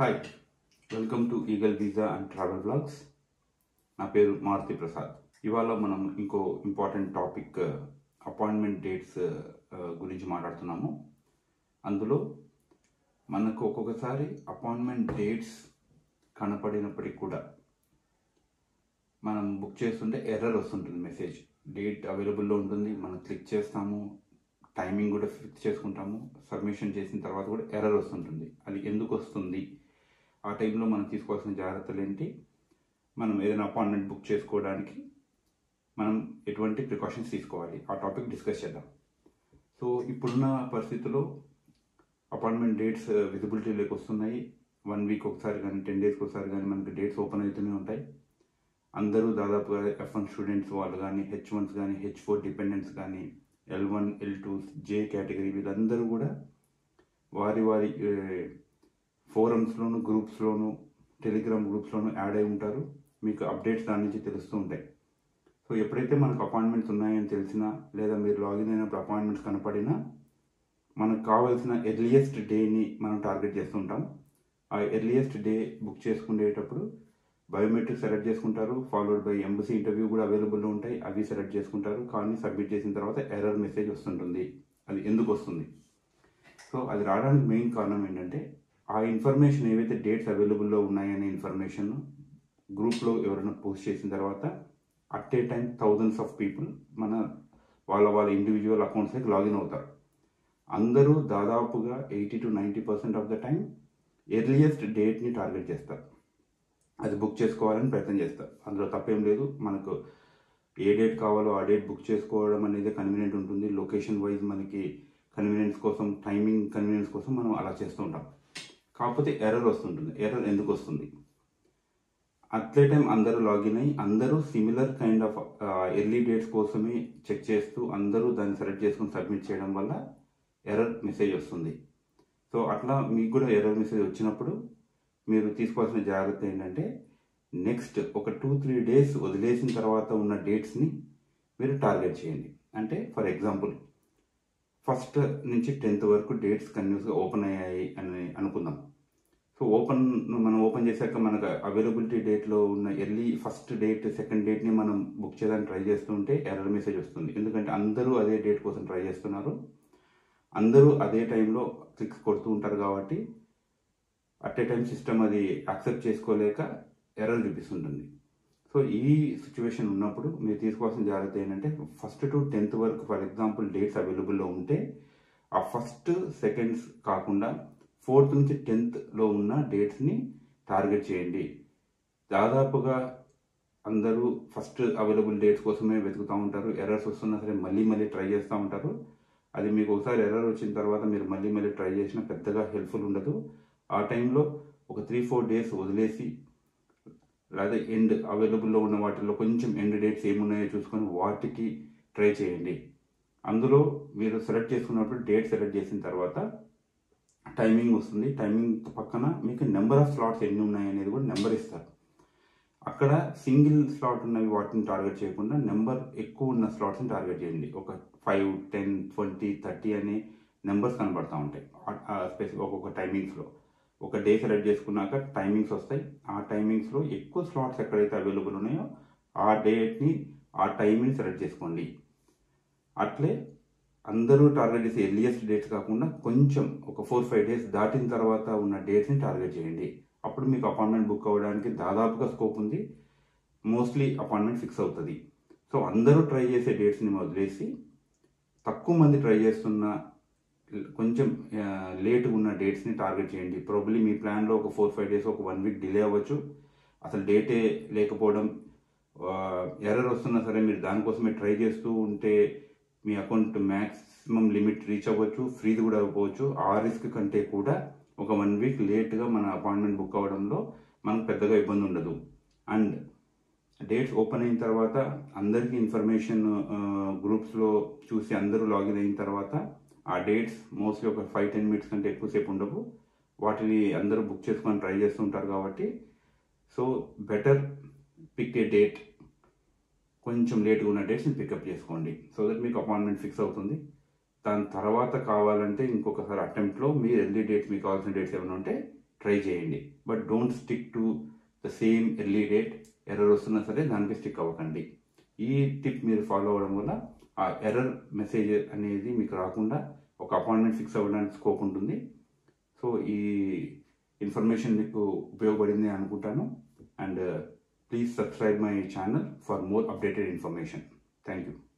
hi welcome to Eagle visa and travel blogs నా పేరు మారుతి ప్రసాద్ ఇవాళ మనం ఇంకో ఇంపార్టెంట్ టాపిక్ అపాయింట్మెంట్ డేట్స్ గురించి మాట్లాడుతున్నాము అందులో మనకు ఒక్కొక్కసారి అపాయింట్మెంట్ డేట్స్ కనపడినప్పటికి కూడా మనం బుక్ చేస్తుంటే ఎర్రర్ వస్తుంటుంది మెసేజ్ డేట్ అవైలబుల్లో ఉంటుంది మనం క్లిక్ చేస్తాము టైమింగ్ కూడా ఫిక్స్ చేసుకుంటాము సబ్మిషన్ చేసిన తర్వాత కూడా ఎర్రర్ వస్తుంటుంది అది ఎందుకు వస్తుంది ఆ టైంలో మనం తీసుకోవాల్సిన జాగ్రత్తలు ఏంటి మనం ఏదైనా అపాయింట్మెంట్ బుక్ చేసుకోవడానికి మనం ఎటువంటి ప్రికాషన్స్ తీసుకోవాలి ఆ టాపిక్ డిస్కస్ చేద్దాం సో ఇప్పుడున్న పరిస్థితుల్లో అపాయింట్మెంట్ డేట్స్ విజిబిలిటీ లేక వస్తున్నాయి వన్ వీక్ ఒకసారి కానీ టెన్ డేస్కి ఒకసారి కానీ మనకి డేట్స్ ఓపెన్ అవుతూనే ఉంటాయి అందరూ దాదాపుగా ఎఫ్ వన్ స్టూడెంట్స్ వాళ్ళు కానీ హెచ్ వన్స్ కానీ హెచ్ ఫోర్ డిపెండెంట్స్ కానీ L one L two J category వీళ్ళందరూ కూడా వారి వారి ఫోరమ్స్లోను గ్రూప్స్లోను టెలిగ్రామ్ గ్రూప్స్లోను యాడ్ అయి ఉంటారు మీకు అప్డేట్స్ దాని నుంచి తెలుస్తూ ఉంటాయి సో ఎప్పుడైతే మనకు అపాయింట్మెంట్స్ ఉన్నాయని తెలిసినా లేదా మీరు లాగిన్ అయినప్పుడు అపాయింట్మెంట్స్ కనపడినా మనకు కావాల్సిన ఎర్లియస్ట్ డేని మనం టార్గెట్ చేస్తుంటాం ఆ ఎర్లియస్ట్ డే బుక్ చేసుకునేటప్పుడు బయోమెట్రిక్ సెలెక్ట్ చేసుకుంటారు ఫాలోడ్ బై ఎంబసీ ఇంటర్వ్యూ కూడా అవైలబుల్లో ఉంటాయి అవి సెలెక్ట్ చేసుకుంటారు కానీ సబ్మిట్ చేసిన తర్వాత ఎర్రర్ మెసేజ్ వస్తుంటుంది అది ఎందుకు వస్తుంది సో అది రావడానికి మెయిన్ కారణం ఏంటంటే ఆ ఇన్ఫర్మేషన్ ఏవైతే డేట్స్ అవైలబుల్లో ఉన్నాయనే ఇన్ఫర్మేషన్ గ్రూప్లో ఎవరైనా పోస్ట్ చేసిన తర్వాత at a time thousands of people మన వాళ్ళ వాళ్ళ ఇండివిజువల్ అకౌంట్స్కి లాగిన్ అవుతారు అందరూ దాదాపుగా eighty to ninety percent of the time earliest డేట్ని టార్గెట్ చేస్తారు అది బుక్ చేసుకోవాలని ప్రయత్నం చేస్తారు అందులో తప్పేం లేదు మనకు ఏ డేట్ కావాలో ఆ డేట్ బుక్ చేసుకోవడం అనేది కన్వీనియంట్ ఉంటుంది లొకేషన్ వైజ్ మనకి కన్వీనియన్స్ కోసం టైమింగ్ కన్వీనియన్స్ కోసం మనం అలా చేస్తూ ఉంటాం కాకపోతే ఎర్రర్ వస్తుంటుంది ఎర్రర్ ఎందుకు వస్తుంది అట్లే టైం అందరూ లాగిన్ అయ్యి అందరూ similar kind of early dates కోసమే చెక్ చేస్తూ అందరూ దాన్ని సెలెక్ట్ చేసుకుని సబ్మిట్ చేయడం వల్ల ఎర్రర్ మెసేజ్ వస్తుంది సో అట్లా మీకు కూడా ఎర్రర్ మెసేజ్ వచ్చినప్పుడు మీరు తీసుకోవాల్సిన జాగ్రత్త ఏంటంటే నెక్స్ట్ ఒక టూ త్రీ డేస్ వదిలేసిన తర్వాత ఉన్న డేట్స్ని మీరు టార్గెట్ చేయండి అంటే ఫర్ ఎగ్జాంపుల్ ఫస్ట్ నుంచి టెన్త్ వరకు డేట్స్ కంటిన్యూస్గా ఓపెన్ అయ్యాయి అని అనుకుందాం సో ఓపెన్ మనం ఓపెన్ చేశాక మనకు అవైలబిలిటీ డేట్లో ఉన్న ఎర్లీ ఫస్ట్ డేట్ సెకండ్ డేట్ని మనం బుక్ చేయడానికి ట్రై చేస్తుంటే ఎర్రర్ మెసేజ్ వస్తుంది ఎందుకంటే అందరూ అదే డేట్ కోసం ట్రై చేస్తున్నారు అందరూ అదే టైంలో క్లిక్స్ కొడుతూ ఉంటారు కాబట్టి అట్ ఏ టైం సిస్టమ్ అది యాక్సెప్ట్ చేసుకోలేక ఎర్రర్ చూపిస్తుంటుంది సో ఈ సిచ్యువేషన్ ఉన్నప్పుడు మీరు తీసుకోవాల్సిన జాగ్రత్త ఏంటంటే ఫస్ట్ టు టెన్త్ వరకు ఫర్ ఎగ్జాంపుల్ డేట్స్ అవైలబుల్లో ఉంటే ఆ ఫస్ట్ సెకండ్స్ కాకుండా ఫోర్త్ నుంచి టెన్త్లో ఉన్న డేట్స్ని టార్గెట్ చేయండి దాదాపుగా అందరూ ఫస్ట్ అవైలబుల్ డేట్స్ కోసమే వెతుకుతూ ఉంటారు ఎర్రర్స్ వస్తున్నా సరే మళ్ళీ మళ్ళీ ట్రై చేస్తూ ఉంటారు అది మీకు ఒకసారి ఎర్రర్ వచ్చిన తర్వాత మీరు మళ్ళీ మళ్ళీ ట్రై చేసినా పెద్దగా హెల్ప్ఫుల్ ఉండదు ఆ టైంలో ఒక త్రీ ఫోర్ డేస్ వదిలేసి లేదా ఎండ్ అవైలబుల్లో ఉన్న వాటిల్లో కొంచెం ఎండ్ డేట్స్ ఏమున్నాయో చూసుకొని వాటికి ట్రై చేయండి అందులో మీరు సెలెక్ట్ చేసుకున్నప్పుడు డేట్ సెలెక్ట్ చేసిన తర్వాత టైమింగ్ వస్తుంది టైమింగ్ పక్కన మీకు నెంబర్ ఆఫ్ స్లాట్స్ ఎన్ని ఉన్నాయి అనేది కూడా నెంబర్ ఇస్తారు అక్కడ సింగిల్ స్లాట్ ఉన్నవి వాటిని టార్గెట్ చేయకుండా నెంబర్ ఎక్కువ ఉన్న స్లాట్స్ని టార్గెట్ చేయండి ఒక ఫైవ్ టెన్ ట్వంటీ థర్టీ అనే నెంబర్స్ కనబడతా ఉంటాయి స్పెసిఫిక్ ఒక్కొక్క టైమింగ్స్లో ఒక డే సెలెక్ట్ చేసుకున్నాక టైమింగ్స్ వస్తాయి ఆ టైమింగ్స్లో ఎక్కువ స్లాట్స్ ఎక్కడైతే అవైలబుల్ ఉన్నాయో ఆ డేట్ని ఆ టైంని సెలెక్ట్ చేసుకోండి అట్లే అందరూ టార్గెట్ చేసే ఎర్లియస్ట్ డేట్స్ కాకుండా కొంచెం ఒక ఫోర్ ఫైవ్ డేస్ దాటిన తర్వాత ఉన్న డేట్స్ని టార్గెట్ చేయండి అప్పుడు మీకు అపాయింట్మెంట్ బుక్ అవ్వడానికి దాదాపుగా స్కోప్ ఉంది మోస్ట్లీ అపాయింట్మెంట్ ఫిక్స్ అవుతుంది సో అందరూ ట్రై చేసే డేట్స్ని వదిలేసి తక్కువ మంది ట్రై చేస్తున్న కొంచెం లేట్గా ఉన్న డేట్స్ని టార్గెట్ చేయండి ప్రాబ్లీ మీ ప్లాన్లో ఒక ఫోర్ ఫైవ్ డేస్ ఒక వన్ వీక్ డిలే అవ్వచ్చు అసలు డేటే లేకపోవడం ఎర్రర్ వస్తున్నా సరే మీరు దానికోసమే ట్రై చేస్తూ ఉంటే మీ అకౌంట్ మ్యాక్సిమం లిమిట్ రీచ్ అవ్వచ్చు ఫ్రీది కూడా అవ్వచ్చు ఆ రిస్క్ కంటే కూడా ఒక వన్ వీక్ లేట్గా మన అపాయింట్మెంట్ బుక్ అవ్వడంలో మనకు పెద్దగా ఇబ్బంది ఉండదు అండ్ డేట్స్ ఓపెన్ అయిన తర్వాత అందరికీ ఇన్ఫర్మేషన్ గ్రూప్స్లో చూసి అందరూ లాగిన్ అయిన తర్వాత ఆ డేట్స్ మోస్ట్లీ ఒక ఫైవ్ టెన్ మినిట్స్ కంటే ఎక్కువసేపు ఉండవు వాటిని అందరూ బుక్ చేసుకొని ట్రై చేస్తుంటారు కాబట్టి so better pick a date కొంచెం లేట్గా ఉన్న డేట్స్ని పికప్ చేసుకోండి సో దట్ మీకు అపాయింట్మెంట్ ఫిక్స్ అవుతుంది దాని తర్వాత కావాలంటే ఇంకొకసారి అటెంప్ట్లో మీరు ఎర్లీ డేట్స్ మీకు కావాల్సిన డేట్స్ ఏమైనా ఉంటే ట్రై చేయండి but don't stick to the same early date error వస్తున్నా సరే దానికి స్టిక్ అవ్వకండి ఈ టిప్ మీరు ఫాలో అవ్వడం వల్ల ఆ ఎర్రర్ మెసేజ్ అనేది మీకు రాకుండా ఒక అపాయింట్మెంట్ ఫిక్స్ అవ్వడానికి స్కోప్ ఉంటుంది సో ఈ ఇన్ఫర్మేషన్ మీకు ఉపయోగపడింది అనుకుంటాను and please subscribe my channel for more updated information thank you